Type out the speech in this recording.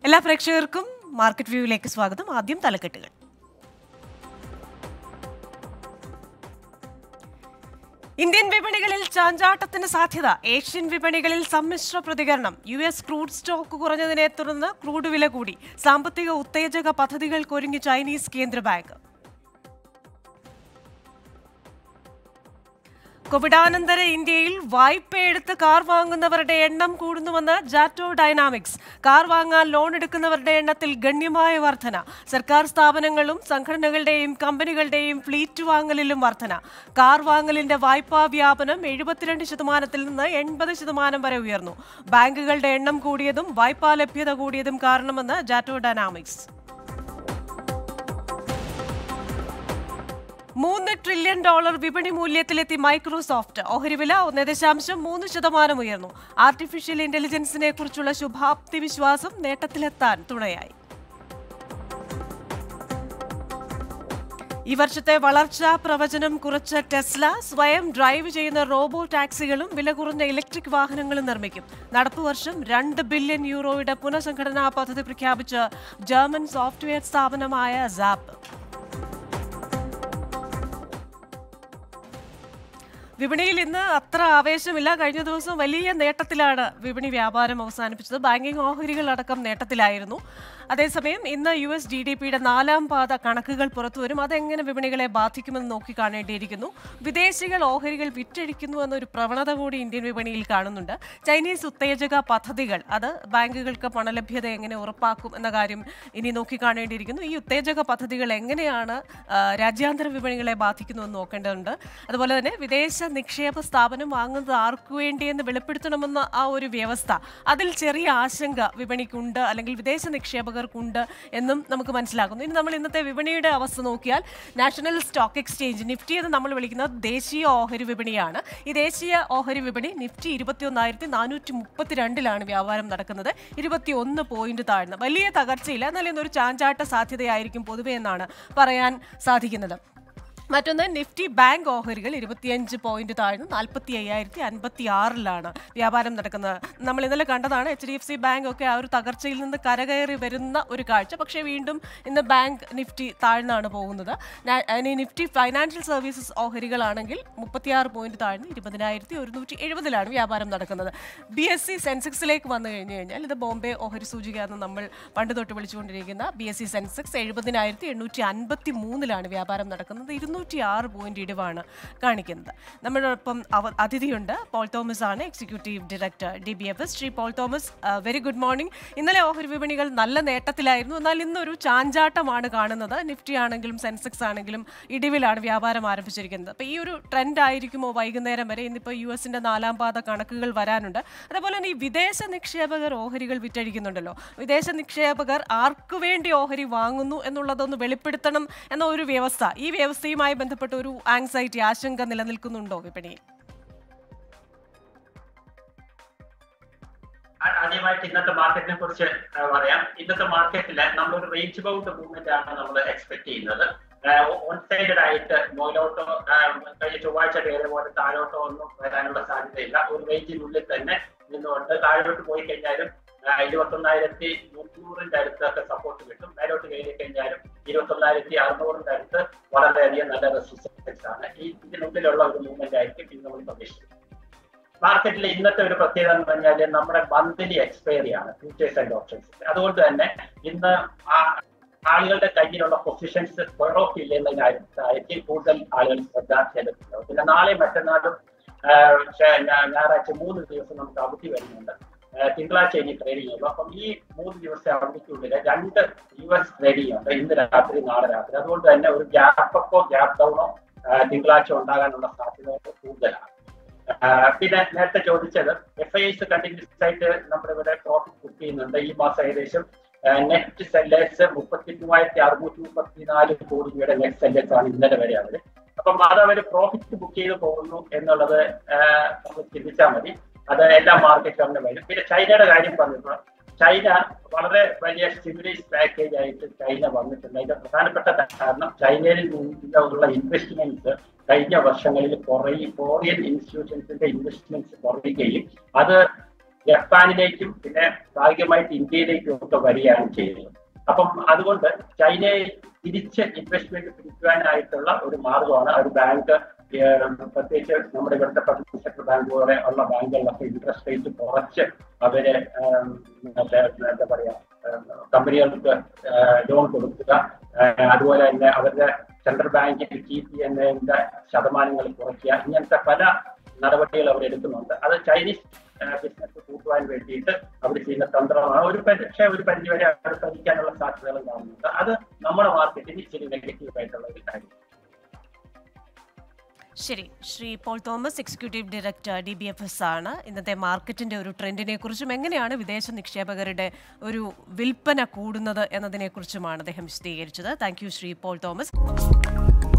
എല്ലാ പ്രേക്ഷകർക്കും മാർക്കറ്റ് വ്യൂവിലേക്ക് സ്വാഗതം ആദ്യം തലക്കെട്ടുകൾ ഇന്ത്യൻ വിപണികളിൽ ചാഞ്ചാട്ടത്തിന് സാധ്യത ഏഷ്യൻ വിപണികളിൽ സമ്മിശ്ര പ്രതികരണം യു എസ് ക്രൂഡ് സ്റ്റോക്ക് കുറഞ്ഞതിനെ തുടർന്ന് ക്രൂഡ് വില കൂടി സാമ്പത്തിക ഉത്തേജക പദ്ധതികൾക്കൊരുങ്ങി ചൈനീസ് കേന്ദ്ര ബാങ്ക് കോവിഡാനന്തര ഇന്ത്യയിൽ വായ്പയെടുത്ത് കാർ വാങ്ങുന്നവരുടെ എണ്ണം കൂടുന്നുവെന്ന് ജാറ്റോ ഡൈനാമിക്സ് കാർ വാങ്ങാൻ ലോൺ എടുക്കുന്നവരുടെ എണ്ണത്തിൽ ഗണ്യമായ വർധന സർക്കാർ സ്ഥാപനങ്ങളും സംഘടനകളുടെയും കമ്പനികളുടെയും ഫ്ലീറ്റ് വാങ്ങലിലും വർധന കാർ വാങ്ങലിന്റെ വായ്പാ വ്യാപനം എഴുപത്തിരണ്ട് ശതമാനത്തിൽ നിന്ന് എൺപത് ശതമാനം വരെ ഉയർന്നു ബാങ്കുകളുടെ എണ്ണം കൂടിയതും വായ്പാ ലഭ്യത കൂടിയതും കാരണമെന്ന് ജാറ്റോ ഡൈനാമിക്സ് മൂന്ന് ട്രില്യൺ ഡോളർ വിപണി മൂല്യത്തിലെത്തി മൈക്രോസോഫ്റ്റ് ഓഹരി വില ഒന്ന് ദശാംശം മൂന്ന് ശതമാനം ഉയർന്നു ആർട്ടിഫിഷ്യൽ ഇന്റലിജൻസിനെ കുറിച്ചുള്ള ശുഭാപ്തി വിശ്വാസം നേട്ടത്തിലെത്താൻ തുണയായി ഈ വർഷത്തെ വളർച്ചാ പ്രവചനം കുറിച്ച ടെസ്ല സ്വയം ഡ്രൈവ് ചെയ്യുന്ന റോബോ ടാക്സികളും വില കുറഞ്ഞ ഇലക്ട്രിക് വാഹനങ്ങളും നിർമ്മിക്കും നടപ്പു വർഷം രണ്ട് ബില്യൺ യൂറോയുടെ പുനഃസംഘടനാ പദ്ധതി പ്രഖ്യാപിച്ച ജർമ്മൻ സോഫ്റ്റ്വെയർ സ്ഥാപനമായ സാപ്പ് വിപണിയിൽ ഇന്ന് അത്ര ആവേശമില്ല കഴിഞ്ഞ ദിവസം വലിയ നേട്ടത്തിലാണ് വിപണി വ്യാപാരം അവസാനിപ്പിച്ചത് ബാങ്കിംഗ് ഓഹരികൾ അടക്കം നേട്ടത്തിലായിരുന്നു അതേസമയം ഇന്ന് യു എസ് ജി ഡി പിയുടെ നാലാം പാത കണക്കുകൾ പുറത്തുവരും അതെങ്ങനെ വിപണികളെ ബാധിക്കുമെന്ന് നോക്കി കാണേണ്ടിയിരിക്കുന്നു വിദേശികൾ ഓഹരികൾ വിറ്റഴിക്കുന്നു എന്നൊരു പ്രവണത കൂടി ഇന്ത്യൻ വിപണിയിൽ കാണുന്നുണ്ട് ചൈനീസ് ഉത്തേജക പദ്ധതികൾ അത് ബാങ്കുകൾക്ക് പണലഭ്യത എങ്ങനെ ഉറപ്പാക്കും എന്ന കാര്യം ഇനി നോക്കി കാണേണ്ടിയിരിക്കുന്നു ഈ ഉത്തേജക പദ്ധതികൾ എങ്ങനെയാണ് ആ, രാജ്യാന്തര വിപണികളെ ബാധിക്കുന്നുവെന്ന് നോക്കേണ്ടതുണ്ട് അതുപോലെ തന്നെ വിദേശ നിക്ഷേപ സ്ഥാപനം വാങ്ങുന്നത് ആർക്കു വേണ്ടിയെന്ന് വെളിപ്പെടുത്തണമെന്ന ആ ഒരു വ്യവസ്ഥ അതിൽ ചെറിയ ആശങ്ക വിപണിക്കുണ്ട് അല്ലെങ്കിൽ വിദേശ നിക്ഷേപകർക്കുണ്ട് എന്നും നമുക്ക് മനസ്സിലാക്കുന്നു ഇനി നമ്മൾ ഇന്നത്തെ വിപണിയുടെ അവസ്ഥ നോക്കിയാൽ നാഷണൽ സ്റ്റോക്ക് എക്സ്ചേഞ്ച് നിഫ്റ്റി എന്ന് നമ്മൾ വിളിക്കുന്നത് ദേശീയ ഓഹരി വിപണിയാണ് ഈ ദേശീയ ഓഹരി വിപണി നിഫ്റ്റി ഇരുപത്തിയൊന്നായിരത്തി നാനൂറ്റി മുപ്പത്തിരണ്ടിലാണ് വ്യാപാരം നടക്കുന്നത് ഇരുപത്തിയൊന്ന് പോയിന്റ് താഴ്ന്ന് വലിയ തകർച്ചയില്ല എന്നാൽ ഇന്നൊരു ചാഞ്ചാട്ട സാധ്യതയായിരിക്കും പൊതുവെ എന്നാണ് പറയാൻ സാധിക്കുന്നത് മറ്റൊന്ന് നിഫ്റ്റി ബാങ്ക് ഓഹരികൾ ഇരുപത്തിയഞ്ച് പോയിന്റ് താഴ്ന്ന് നാൽപ്പത്തി അയ്യായിരത്തി അൻപത്തി ആറിലാണ് വ്യാപാരം നടക്കുന്നത് നമ്മൾ ഇന്നലെ കണ്ടതാണ് H D F C bank ഒക്കെ ആ ഒരു തകർച്ചയിൽ നിന്ന് കരകയറി വരുന്ന ഒരു കാഴ്ച പക്ഷേ വീണ്ടും ഇന്ന് ബാങ്ക് നിഫ്റ്റി താഴ്ന്നാണ് പോകുന്നത് നാ- ഇനി നിഫ്റ്റി ഫൈനാൻഷ്യൽ സർവീസസ് ഓഹരികളാണെങ്കിൽ മുപ്പത്തിയാറ് പോയിന്റ് താഴ്ന്ന് ഇരുപതിനായിരത്തി ഒരുന്നൂറ്റി എഴുപതിലാണ് വ്യാപാരം നടക്കുന്നത് ബി എസ് സി സെൻസെക്സിലേക്ക് വന്നു കഴിഞ്ഞു കഴിഞ്ഞാൽ ഇത് ബോംബെ ഓഹരി സൂചിക എന്ന് നമ്മൾ പണ്ട് തൊട്ട് വിളിച്ചുകൊണ്ടിരിക്കുന്ന ബി എസ് സി സെൻസെക്സ് എഴുപതിനായിരത്തി എണ്ണൂറ്റി അൻപത്തി മൂന്നിലാണ് വ്യാപാരം നടക്കുന്നത് ഇരുന്നൂറ്റി ആറ് പോയിന്റ് ഇടിവാണ് കാണിക്കുന്നത് നമ്മളോടൊപ്പം അവ അതിഥിയുണ്ട് പോൾ തോമസ് ആണ് executive director D B F S Shri Paul Thomas very good morning ഇന്നലെ ഓഹരി വിപണികൾ നല്ല നേട്ടത്തിലായിരുന്നു എന്നാൽ ഇന്നൊരു ചാഞ്ചാട്ടമാണ് കാണുന്നത് നിഫ്റ്റി ആണെങ്കിലും സെൻസെക്സ് ആണെങ്കിലും ഇടിവിലാണ് വ്യാപാരം ആരംഭിച്ചിരിക്കുന്നത് അപ്പോൾ ഈ ഒരു ട്രെൻഡ് ആയിരിക്കുമോ വൈകുന്നേരം വരെ ഇന്നിപ്പോൾ യു എസിന്റെ നാലാം പാത കണക്കുകൾ വരാനുണ്ട് അതേപോലെ തന്നെ ഈ വിദേശ നിക്ഷേപകർ ഓഹരികൾ വിറ്റഴിക്കുന്നുണ്ടല്ലോ വിദേശ നിക്ഷേപകർ ആർക്കു വേണ്ടി ഓഹരി വാങ്ങുന്നു എന്നുള്ളതൊന്ന് വെളിപ്പെടുത്തണം എന്ന ഒരു വ്യവസ്ഥ ഈ വ്യവസ്ഥയുമായി ബന്ധപ്പെട്ട ഒരു ആങ്സൈറ്റി ആശങ്ക നിലനിൽക്കുന്നുണ്ടോ വിപണിയിൽ ആ- ആദ്യമായിട്ട് ഇന്നത്തെ മാർക്കറ്റിനെ കുറിച്ച് ആ, പറയാം ഇന്നത്തെ മാർക്കറ്റിൽ നമ്മളൊരു റേഞ്ച് ബൗണ്ട് മൂവ്മെന്റ് ആണ് നമ്മൾ എക്സ്പെക്ട് ചെയ്യുന്നത് ഓൺ സൈഡഡ് ആയിട്ട് മുകളിലോട്ടോ ആ, കഴിഞ്ഞ ചൊവ്വാഴ്ച കയറിയ പോലെ താഴോട്ടോ ഒന്നും വരാനുള്ള സാധ്യതയില്ല ഒരു റേഞ്ചിനുള്ളിൽ തന്നെ നിന്നുകൊണ്ട് താഴോട്ട് പോയി കഴിഞ്ഞാലും ഇരുപത്തൊന്നായിരത്തി മുന്നൂറിന്റെ അടുത്തൊക്കെ സപ്പോർട്ട് കിട്ടും മേലോട്ട് കയറി കഴിഞ്ഞാലും ഇരുപത്തൊന്നായിരത്തി അറുന്നൂറിന്റെ അടുത്ത് വളരെയധികം നല്ല റെസിസ്റ്റൻസ് ആണ് ഈ ഇതിനുള്ളിലുള്ള ഒരു മൂവ്മെന്റ് ആയിരിക്കും ഇന്ന് നമ്മൾ പ്രതീക്ഷിക്കുന്നത് മാർക്കറ്റിൽ ഇന്നത്തെ ഒരു പ്രത്യേകത എന്ന് പറഞ്ഞാൽ നമ്മുടെ മന്ത്ലി എക്സ്പയറി ആണ് ഫ്യൂച്ചേഴ്സ് ആൻഡ് ഓപ്ഷൻസ് അതുകൊണ്ട് തന്നെ ഇന്ന് ആ ആളുകളുടെ കയ്യിലുള്ള പൊസിഷൻസ് കുറവില്ല എന്നതിനായിരിക്കും കൂടുതൽ ആളുകൾ ശ്രദ്ധ ചെലുത്തുന്നത് പിന്നെ നാളെ മറ്റന്നാളും ആ, ശ- ഞാ- ഞായറാഴ്ച മൂന്ന് ദിവസം നമുക്ക് അവധി വരുന്നുണ്ട് ആ, തിങ്കളാഴ്ച ഇനി ട്രേഡിംഗ് ഉള്ളൂ അപ്പം ഈ മൂന്ന് ദിവസത്തെ അവധിക്കുള്ളിൽ രണ്ട് യു എസ് ട്രേഡിംഗ് ഉണ്ട് ഇന്ന് രാത്രി നാളെ രാത്രി അതുകൊണ്ട് തന്നെ ഒരു ഗ്യാപ്പ് അപ്പോ ഗ്യാപ്പ് ഡൗണോ തിങ്കളാഴ്ച ഉണ്ടാകാനുള്ള സാധ്യത കൂടുതലാണ് ആ, പിന്നെ നേരത്തെ ചോദിച്ചത് എഫ് ഐ എസ് കണ്ടിന്യൂസ് ആയിട്ട് നമ്മുടെ ഇവിടെ പ്രോഫിറ്റ് ബുക്ക് ചെയ്യുന്നുണ്ട് ഈ മാസം ഏകദേശം നെറ്റ് സെല്ലേഴ്സ് മുപ്പത്തി മൂവായിരത്തി അറുന്നൂറ്റി മുപ്പത്തിനാല് കോടി രൂപയുടെ നെറ്റ് സെല്ലേഴ്സ് ആണ് ഇന്നലെ വരെ അവര് അപ്പം അത് അവർ പ്രോഫിറ്റ് ബുക്ക് ചെയ്ത് പോകുന്നു എന്നുള്ളത് ആ, നമ്മൾ ചിന്തിച്ചാൽ മതി അത് എല്ലാ മാർക്കറ്റിലും അങ്ങനെ വരും പിന്നെ ചൈനയുടെ കാര്യം പറഞ്ഞപ്പോൾ ചൈന വളരെ വലിയ സ്റ്റിമുലേസ് പാക്കേജ് ആയിട്ട് ചൈന വന്നിട്ടുണ്ട് അതിന്റെ പ്രധാനപ്പെട്ട കാരണം ചൈനയിൽ നിന്നുള്ള ഇൻവെസ്റ്റ്മെന്റ്സ് കഴിഞ്ഞ വർഷങ്ങളിൽ കുറയും ഫോറിയൻ ഇൻസ്റ്റിറ്റ്യൂഷൻസിന്റെ ഇൻവെസ്റ്റ്മെന്റ്സ് കുറയുകയും അത് ജപ്പാനിലേക്കും പിന്നെ ഭാഗികമായിട്ട് ഇന്ത്യയിലേക്കും ഒക്കെ വരികയാണ് ചെയ്യുന്നത് അപ്പം അതുകൊണ്ട് ചൈനയെ തിരിച്ച് ഇൻവെസ്റ്റ്മെന്റ് പിടിക്കുവാനായിട്ടുള്ള ഒരു മാർഗമാണ് ഒരു ബാങ്ക് പ്രത്യേകിച്ച് നമ്മുടെ ഇവിടുത്തെ പബ്ലിക് സെക്ടർ ബാങ്ക് പോലെ ഉള്ള ബാങ്കുകളിലൊക്കെ ഇൻട്രസ്റ്റ് റേറ്റ് കുറച്ച് അവര് മറ്റേ എന്താ പറയാ കമ്പനികൾക്ക് ലോൺ കൊടുക്കുക അതുപോലെ തന്നെ അവരുടെ സെൻട്രൽ ബാങ്കിൽ കീപ്പ് ചെയ്യുന്നതിന്റെ ശതമാനങ്ങൾ കുറയ്ക്കുക ഇങ്ങനത്തെ പല നടപടികൾ അവർ എടുക്കുന്നുണ്ട് അത് ചൈനീസ് ബിസിനസ് കൂട്ടുവാൻ വേണ്ടിയിട്ട് അവർ ചെയ്യുന്ന തന്ത്രമാണ് ഒരു പക്ഷേ ഒരു പരിധി വരെ അവർ ശ്രമിക്കാനുള്ള സാധ്യതകളും കാണുന്നുണ്ട് അത് നമ്മുടെ മാർക്കറ്റിന് ഇച്ചിരി നെഗറ്റീവ് ആയിട്ടുള്ള ഒരു കാര്യം ശരി Shri Paul Thomas executive director D B F S ആണ് ഇന്നത്തെ മാർക്കറ്റിന്റെ ഒരു ട്രെൻഡിനെ കുറിച്ചും എങ്ങനെയാണ് വിദേശ നിക്ഷേപകരുടെ ഒരു വിൽപ്പന കൂടുന്നത് എന്നതിനെ കുറിച്ചുമാണ് അദ്ദേഹം വിശദീകരിച്ചത് thank you Shri Paul Thomas